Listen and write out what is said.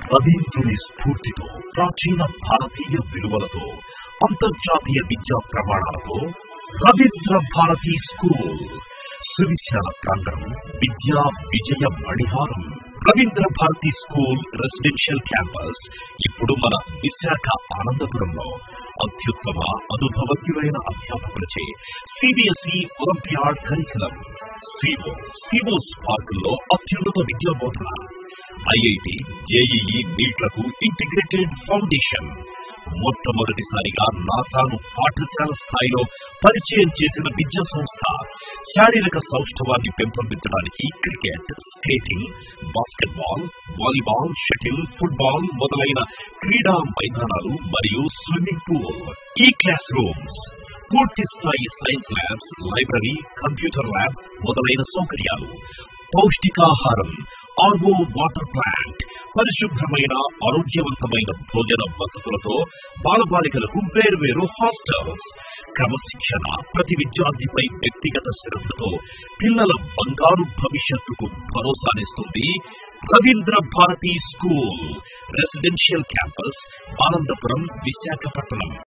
రవీంద్రుని స్ఫూర్తితో ప్రాచీన భారతీయ విలువలతో అంతర్జాతీయ విద్యా ప్రమాణాలతో రవీంద్ర భారతి స్కూల్ సువిశాల ప్రాంగణం విద్యా విజయ మణిహారం Ravindra Bharathi school residential campus ఇప్పుడు మన విశాఖ ఆనందపురంలో అత్యుత్తమ అనుభవజ్ఞులైన అధ్యాపకులచే సిబిఎస్ఈ ఒలింపియాడ్ కరికులం సివో సివో స్పార్కుల్లో అత్యున్నత విద్యా బోధన ఐఐటి జేఈఈ నీట్లకు ఇంటిగ్రేటెడ్ ఫౌండేషన్ మొట్టమొదటిసారిగా నాసాను పాఠశాల స్థాయిలో పరిచయం చేసిన విద్యా సంస్థ శారీరక సౌష్ఠవాన్ని పెంపొందించడానికి cricket skating basketball volleyball shuttle football మొదలైన క్రీడా మైదానాలు మరియు స్విమ్మింగ్ పూల్ ఈ క్లాస్ రూమ్స్ పూర్తి స్థాయి science labs library computer lab మొదలైన సౌకర్యాలు పౌష్టికాహారం ఆర్వో వాటర్ ప్లాంట్ పరిశుభ్రమైన ఆరోగ్యవంతమైన భోజన వసతులతో బాలబాలికలకు వేర్వేరు హాస్టల్స్ క్రమశిక్షణ ప్రతి విద్యార్థిపై వ్యక్తిగత శ్రద్ధతో పిల్లల బంగారు భవిష్యత్తుకు భరోసానిస్తుంది Ravindra Bharathi school residential campus Anandapuram Visakhapatnam